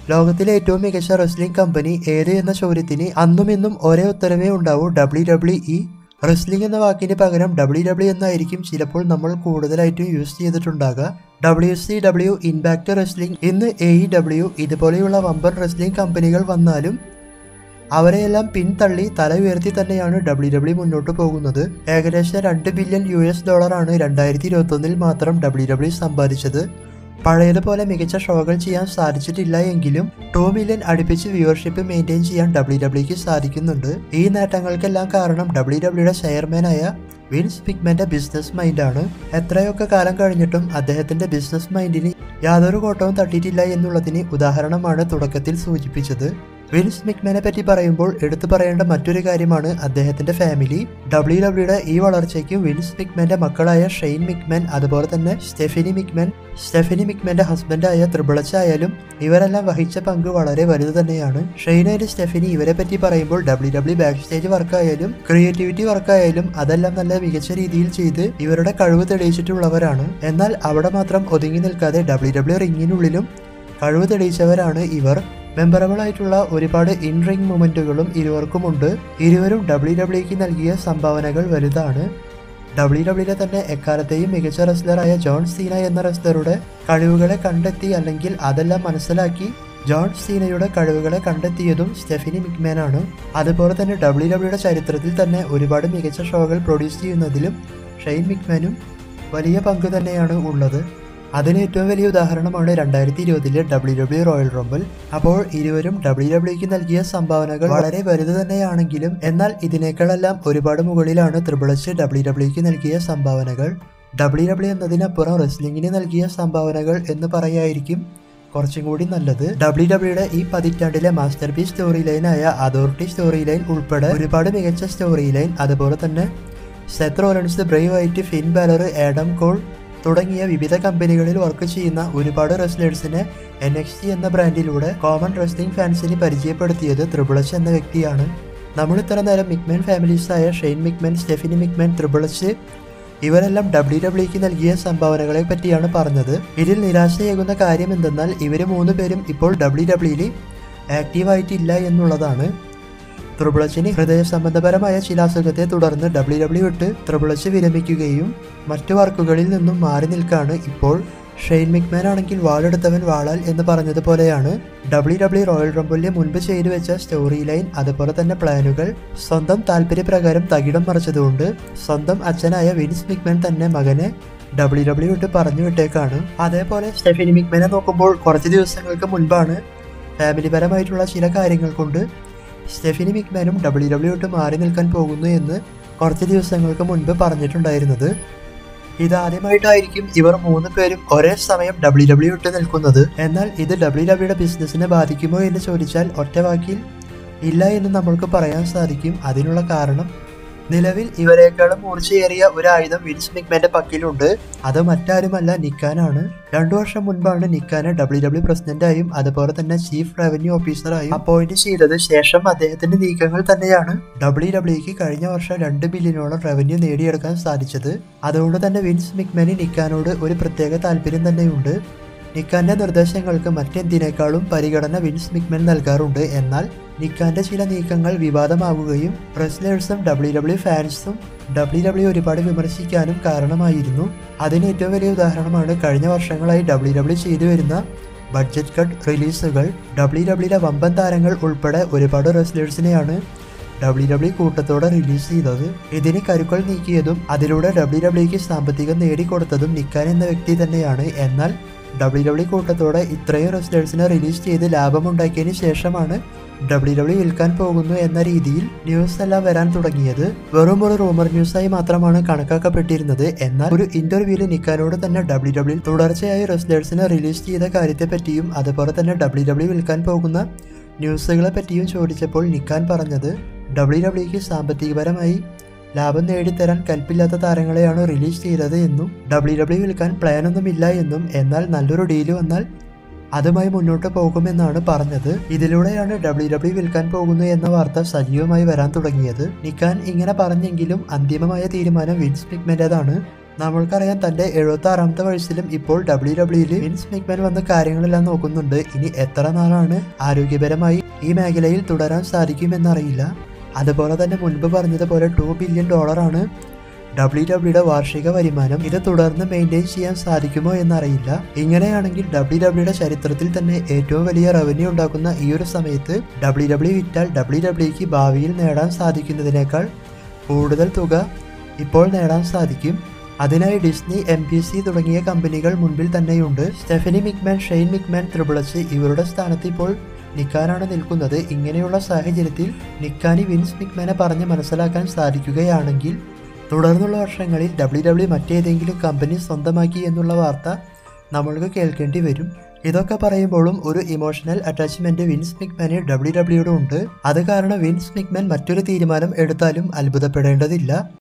ലോകത്തിലെ ഏറ്റവും മികച്ച റെസ്ലിംഗ് കമ്പനി ഏത് എന്ന ചോദ്യത്തിന് അന്നും ഇന്നും ഒരേ ഉത്തരവേ ഉണ്ടാവൂ ഡബ്ല്യു ഡബ്ല്യു ഇ റെസ്ലിംഗ് എന്ന വാക്കിന് പകരം ഡബ്ല്യു ഡബ്ല്യു എന്നായിരിക്കും ചിലപ്പോൾ നമ്മൾ കൂടുതലായിട്ടും യൂസ് ചെയ്തിട്ടുണ്ടാകുക W C W impact wrestling ഇന്ന് എ ഇ ഡബ്ല്യു ഇതുപോലെയുള്ള വമ്പൻ റെസ്ലിംഗ് കമ്പനികൾ വന്നാലും അവരെയെല്ലാം പിന്തള്ളി തല ഉയർത്തി തന്നെയാണ് ഡബ്ല്യു ഡബ്ല്യു മുന്നോട്ട് പോകുന്നത് ഏകദേശം രണ്ട് ബില്യൺ യു എസ് ഡോളറാണ് രണ്ടായിരത്തി ഇരുപത്തൊന്നിൽ മാത്രം ഡബ്ല്യു ഡബ്ല്യു സമ്പാദിച്ചത് പഴയതുപോലെ മികച്ച ഷോകൾ ചെയ്യാൻ സാധിച്ചിട്ടില്ല എങ്കിലും ടു മില്യൺ അടുപ്പിച്ച് വ്യൂവർഷിപ്പ് മെയിൻറ്റെയിൻ ചെയ്യാൻ ഡബ്ല്യു ഡബ്ല്യുക്ക് സാധിക്കുന്നുണ്ട് ഈ നേട്ടങ്ങൾക്കെല്ലാം കാരണം ഡബ്ല്യു ഡബ്ല്യുടെ ചെയർമാനായ വിൻസ് പിഗ്മന്റെ ബിസിനസ് മൈൻഡാണ് എത്രയൊക്കെ കാലം കഴിഞ്ഞിട്ടും അദ്ദേഹത്തിന്റെ ബിസിനസ് മൈൻഡിന് യാതൊരു കോട്ടവും തട്ടിയിട്ടില്ല എന്നുള്ളതിന് ഉദാഹരണമാണ് തുടക്കത്തിൽ സൂചിപ്പിച്ചത് വിൻസ് മിക്മാനെ പറ്റി പറയുമ്പോൾ എടുത്തു പറയേണ്ട മറ്റൊരു കാര്യമാണ് അദ്ദേഹത്തിന്റെ ഫാമിലി ഡബ്ല്യു ഡബ്ല്യുടെ ഈ വളർച്ചയ്ക്ക് വിൻസ് മിക്മാന്റെ മക്കളായ ഷെയ്ൻ മിക്മാൻ അതുപോലെ തന്നെ സ്റ്റെഫിനി മിക്മാൻ സ്റ്റെഫിനി മിക്മാന്റെ ഹസ്ബൻഡായ ത്രിബിളച്ച ആയാലും ഇവരെല്ലാം വഹിച്ച പങ്ക് വളരെ വലുത് തന്നെയാണ് ഷെയ്ൻ ആൻഡ് സ്റ്റെഫിനി ഇവരെ പറ്റി പറയുമ്പോൾ ഡബ്ല്യു ഡബ്ല്യു ബാക്ക് സ്റ്റേജ് വർക്കായാലും ക്രിയേറ്റിവിറ്റി വർക്കായാലും അതെല്ലാം നല്ല മികച്ച രീതിയിൽ ചെയ്ത് ഇവരുടെ കഴിവ് തെളിയിച്ചിട്ടുള്ളവരാണ് എന്നാൽ അവിടെ മാത്രം ഒതുങ്ങി നിൽക്കാതെ ഡബ്ല്യു ഡബ്ല്യു റിങ്ങിനുള്ളിലും കഴിവ് തെളിയിച്ചവരാണ് ഇവർ മെമ്മറബിൾ ആയിട്ടുള്ള ഒരുപാട് ഇൻ റിംഗ് മൊമെന്റുകളും ഇരുവർക്കുമുണ്ട് ഇരുവരും ഡബ്ല്യു ഡബ്ല്യുക്ക് നൽകിയ സംഭാവനകൾ വലുതാണ് ഡബ്ല്യു ഡബ്ല്യുലെ തന്നെ എക്കാലത്തെയും മികച്ച റെസ്ലറായ ജോൺ സീന എന്ന റെസ്ലറുടെ കഴിവുകളെ കണ്ടെത്തി അല്ലെങ്കിൽ അതെല്ലാം മനസ്സിലാക്കി ജോൺ സീനയുടെ കഴിവുകളെ കണ്ടെത്തിയതും സ്റ്റെഫിനി മിക്മാനാണ് അതുപോലെ തന്നെ ഡബ്ല്യു ഡബ്ല്യുയുടെ ചരിത്രത്തിൽ തന്നെ ഒരുപാട് മികച്ച ഷോകൾ പ്രൊഡ്യൂസ് ചെയ്യുന്നതിലും ഷെയ്ൻ മിക്മാനും വലിയ പങ്ക് തന്നെയാണ് ഉള്ളത് അതിന് ഏറ്റവും വലിയ ഉദാഹരണമാണ് രണ്ടായിരത്തി ഇരുപതിലെ ഡബ്ല്യു ഡബ്ല്യു റോയൽ റംബിൾ അപ്പോൾ ഇരുവരും ഡബ്ല്യു ഡബ്ല്യുക്ക് നൽകിയ സംഭാവനകൾ വളരെ വലുത് തന്നെയാണെങ്കിലും എന്നാൽ ഇതിനേക്കാളെല്ലാം ഒരുപാട് മുകളിലാണ് ത്രിബിൾ എച്ച് ഡബ്ല്യു ഡബ്ല്യുക്ക് നൽകിയ സംഭാവനകൾ ഡബ്ല്യു ഡബ്ല്യു എന്നതിനപ്പുറം റെസ്ലിംഗിന് നൽകിയ സംഭാവനകൾ എന്ന് പറയായിരിക്കും കുറച്ചും കൂടി നല്ലത് ഡബ്ല്യു ഡബ്ല്യുടെ ഈ പതിറ്റാണ്ടിലെ മാസ്റ്റർ പീസ് സ്റ്റോറി ലൈനായ അതോറിറ്റി സ്റ്റോറി ലൈൻ ഉൾപ്പെടെ ഒരുപാട് മികച്ച സ്റ്റോറി ലൈൻ അതുപോലെ തന്നെ Seth Rollins Bray Wyatt Finn Balor Adam Cole തുടങ്ങിയ വിവിധ കമ്പനികളിൽ വർക്ക് ചെയ്യുന്ന ഒരുപാട് റെസ്ലേഴ്സിനെ എൻ എക്സ് ടി എന്ന ബ്രാൻഡിലൂടെ കോമൺ റെസ്ലിംഗ് ഫാൻസിന് പരിചയപ്പെടുത്തിയത് ത്രിബിളച്ച് എന്ന വ്യക്തിയാണ് നമ്മൾ ഇത്ര നേരം മിക്മാൻ ഫാമിലീസായ Shane McMahon Stephanie McMahon Triple H ഇവരെല്ലാം ഡബ്ല്യു ഡബ്ല്യുക്ക് നൽകിയ സംഭാവനകളെ പറ്റിയാണ് പറഞ്ഞത് ഇതിൽ നിരാശയേകുന്ന കാര്യം എന്തെന്നാൽ ഇവർ മൂന്ന് പേരും ഇപ്പോൾ ഡബ്ല്യു ഡബ്ല്യുയിൽ ആക്റ്റീവായിട്ടില്ല എന്നുള്ളതാണ് ത്രിബിളച്ചിന് ഹൃദയ സംബന്ധപരമായ ചില അസുഖത്തെ തുടർന്ന് ഡബ്ല്യു ഡബ്ല്യു വിട്ട് ത്രിബിളച്ച് വിരമിക്കുകയും മറ്റു വർക്കുകളിൽ നിന്നും മാറി നിൽക്കാണ് ഇപ്പോൾ ഷെയ്ൻ മിക്മാൻ ആണെങ്കിൽ വാളെടുത്തവൻ വാളാൽ എന്ന് പറഞ്ഞതുപോലെയാണ് ഡബ്ല്യു ഡബ്ല്യു റോയൽ റംബിളിന് മുൻപ് ചെയ്തു വെച്ച സ്റ്റോറി ലൈൻ അതുപോലെ തന്നെ പ്ലാനുകൾ സ്വന്തം താല്പര്യപ്രകാരം തകിടം മറിച്ചതുകൊണ്ട് സ്വന്തം അച്ഛനായ വിൻസ് മിക്മാൻ തന്നെ മകനെ ഡബ്ല്യു ഡബ്ല്യു വിട്ട് പറഞ്ഞു വിട്ടേക്കാണ് അതേപോലെ സ്റ്റെഫിനി മിക്മാനെ നോക്കുമ്പോൾ കുറച്ച് ദിവസങ്ങൾക്ക് മുൻപാണ് ഫാമിലിപരമായിട്ടുള്ള ചില കാര്യങ്ങൾ കൊണ്ട് സ്റ്റെഫിനി മിക്മാനും ഡബ്ല്യു ഡബ്ല്യു വിട്ട് മാറി നിൽക്കാൻ പോകുന്നു എന്ന് കുറച്ച് ദിവസങ്ങൾക്ക് മുൻപ് പറഞ്ഞിട്ടുണ്ടായിരുന്നത് ഇതാദ്യമായിട്ടായിരിക്കും ഇവർ മൂന്ന് പേരും ഒരേ സമയം ഡബ്ല്യു ഡബ്ല്യു വിട്ട് നിൽക്കുന്നത് എന്നാൽ ഇത് ഡബ്ല്യു ഡബ്ല്യുടെ ബിസിനസ്സിനെ ബാധിക്കുമോ എന്ന് ചോദിച്ചാൽ ഒറ്റ വാക്കിൽ ഇല്ല എന്ന് നമ്മൾക്ക് പറയാൻ സാധിക്കും അതിനുള്ള കാരണം നിലവിൽ ഇവരെക്കാളും മൂർച്ചയേറിയ ഒരു ആയുധം വിൻസ് മിക്മാന്റെ പക്കലുണ്ട് അത് മറ്റാരുമല്ല നിക്കാനാണ് രണ്ടു വർഷം മുൻപാണ് നിക്കാനെ ഡബ്ല്യു ഡബ്ല്യു പ്രസിഡന്റായും അതുപോലെ തന്നെ ചീഫ് റവന്യൂ ഓഫീസറായും അപ്പോയിന്റ് ചെയ്തത് ശേഷം അദ്ദേഹത്തിന്റെ നീക്കങ്ങൾ തന്നെയാണ് ഡബ്ല്യു ഡബ്ല്യുക്ക് കഴിഞ്ഞ വർഷം രണ്ട് ബില്യനോളം റവന്യൂ നേടിയെടുക്കാൻ സാധിച്ചത് അതുകൊണ്ട് തന്നെ വിൻസ് മിക്മാന് നിക്കാനോട് ഒരു പ്രത്യേക താല്പര്യം തന്നെയുണ്ട് നിക്കാന്റെ നിർദ്ദേശങ്ങൾക്ക് മറ്റെന്തിനേക്കാളും പരിഗണന വിൻസ് മിക്മൻ നൽകാറുണ്ട് എന്നാൽ നിക്കാന്റെ ചില നീക്കങ്ങൾ വിവാദമാവുകയും റെസ്ലേഴ്സും ഡബ്ല്യു ഡബ്ല്യു ഫാൻസും ഡബ്ല്യു ഡബ്ല്യു ഒരുപാട് വിമർശിക്കാനും കാരണമായിരുന്നു അതിന് ഏറ്റവും വലിയ ഉദാഹരണമാണ് കഴിഞ്ഞ വർഷങ്ങളായി ഡബ്ല്യു ഡബ്ല്യു ചെയ്തു വരുന്ന ബഡ്ജറ്റ് കട്ട് റിലീസുകൾ ഡബ്ല്യു ഡബ്ല്യുയിലെ വമ്പൻ താരങ്ങൾ ഉൾപ്പെടെ ഒരുപാട് റെസ്ലേഴ്സിനെയാണ് ഡബ്ല്യു ഡബ്ല്യു കൂട്ടത്തോടെ റിലീസ് ചെയ്തത് ഇതിന് കരുക്കൾ നീക്കിയതും അതിലൂടെ ഡബ്ല്യു ഡബ്ല്യുക്ക് സാമ്പത്തികം നേടിക്കൊടുത്തതും നിക്കാൻ എന്ന വ്യക്തി തന്നെയാണ് എന്നാൽ ഡബ്ല്യു ഡബ്ല്യു കൂട്ടത്തോടെ ഇത്രയും റെസ്ലേഴ്സിനെ റിലീസ് ചെയ്ത് ലാഭമുണ്ടാക്കിയതിന് ശേഷമാണ് ഡബ്ല്യു ഡബ്ല്യു വിൽക്കാൻ പോകുന്നു എന്ന രീതിയിൽ ന്യൂസ് എല്ലാം വരാൻ തുടങ്ങിയത് വെറും ഒരു റൂമർ ന്യൂസായി മാത്രമാണ് കണക്കാക്കപ്പെട്ടിരുന്നത് എന്നാൽ ഒരു ഇന്റർവ്യൂവിൽ നിക്കാനോട് തന്നെ ഡബ്ല്യു ഡബ്ല്യു തുടർച്ചയായി റെസ്ലേഴ്സിനെ റിലീസ് ചെയ്ത കാര്യത്തെപ്പറ്റിയും അതുപോലെ തന്നെ ഡബ്ല്യു ഡബ്ല്യു വിൽക്കാൻ പോകുന്ന ന്യൂസുകളെ പറ്റിയും ചോദിച്ചപ്പോൾ നിക്കാൻ പറഞ്ഞത് ഡബ്ല്യു ഡബ്ല്യുക്ക് സാമ്പത്തികപരമായി ലാഭം നേടിത്തരാൻ കൽപ്പില്ലാത്ത താരങ്ങളെയാണ് റിലീസ് ചെയ്തത് എന്നും ഡബ്ല്യു ഡബ്ല്യു വിൽക്കാൻ പ്ലാനൊന്നുമില്ല എന്നും എന്നാൽ നല്ലൊരു ഡീല് വന്നാൽ അതുമായി മുന്നോട്ട് പോകുമെന്നാണ് പറഞ്ഞത് ഇതിലൂടെയാണ് ഡബ്ല്യു ഡബ്ല്യു വിൽക്കാൻ പോകുന്നു എന്ന വാർത്ത സജീവമായി വരാൻ തുടങ്ങിയത് നിക്കാൻ ഇങ്ങനെ പറഞ്ഞെങ്കിലും അന്തിമമായ തീരുമാനം വിൻസ് മിക്മെന്റേതാണ് നമ്മൾക്കറിയാം തന്റെ എഴുപത്തി ആറാമത്തെ വയസ്സിലും ഇപ്പോൾ ഡബ്ല്യു ഡബ്ല്യുയിൽ വിൻസ് മിക്മാൻ വന്ന കാര്യങ്ങളെല്ലാം നോക്കുന്നുണ്ട് ഇനി എത്ര നാളാണ് ആരോഗ്യപരമായി ഈ മേഖലയിൽ തുടരാൻ സാധിക്കുമെന്നറിയില്ല അതുപോലെ തന്നെ മുൻപ് പറഞ്ഞതുപോലെ ടു ബില്യൺ ഡോളറാണ് ഡബ്ല്യു ഡബ്ല്യുടെ വാർഷിക വരുമാനം ഇത് തുടർന്ന് മെയിൻറ്റെയിൻ ചെയ്യാൻ സാധിക്കുമോ എന്നറിയില്ല ഇങ്ങനെയാണെങ്കിൽ ഡബ്ല്യു ഡബ്ല്യുടെ ചരിത്രത്തിൽ തന്നെ ഏറ്റവും വലിയ റവന്യൂ ഉണ്ടാക്കുന്ന ഈ ഒരു സമയത്ത് ഡബ്ല്യു ഡബ്ല്യു വിറ്റാൽ ഡബ്ല്യു ഡബ്ല്യുക്ക് ഭാവിയിൽ നേടാൻ സാധിക്കുന്നതിനേക്കാൾ കൂടുതൽ തുക ഇപ്പോൾ നേടാൻ സാധിക്കും അതിനായി ഡിസ്നി എം ബി സി തുടങ്ങിയ കമ്പനികൾ മുൻപിൽ തന്നെയുണ്ട് Stephanie McMahon Shane McMahon Triple H ഇവരുടെ സ്ഥാനത്ത് ഇപ്പോൾ നിക്കാനാണ് നിൽക്കുന്നത് ഇങ്ങനെയുള്ള സാഹചര്യത്തിൽ നിക്കാനി വിൻസ് മിക്മാനെ പറഞ്ഞ് മനസ്സിലാക്കാൻ സാധിക്കുകയാണെങ്കിൽ തുടർന്നുള്ള വർഷങ്ങളിൽ ഡബ്ല്യു ഡബ്ല്യു മറ്റേതെങ്കിലും കമ്പനി സ്വന്തമാക്കി എന്നുള്ള വാർത്ത നമ്മൾക്ക് കേൾക്കേണ്ടി വരും ഇതൊക്കെ പറയുമ്പോഴും ഒരു ഇമോഷണൽ അറ്റാച്ച്മെന്റ് വിൻസ് മിക്മാന് ഡബ്ല്യു ഡബ്ല്യുയോട് ഉണ്ട് അത് കാരണം വിൻസ് മിക്മാൻ മറ്റൊരു തീരുമാനം എടുത്താലും അത്ഭുതപ്പെടേണ്ടതില്ല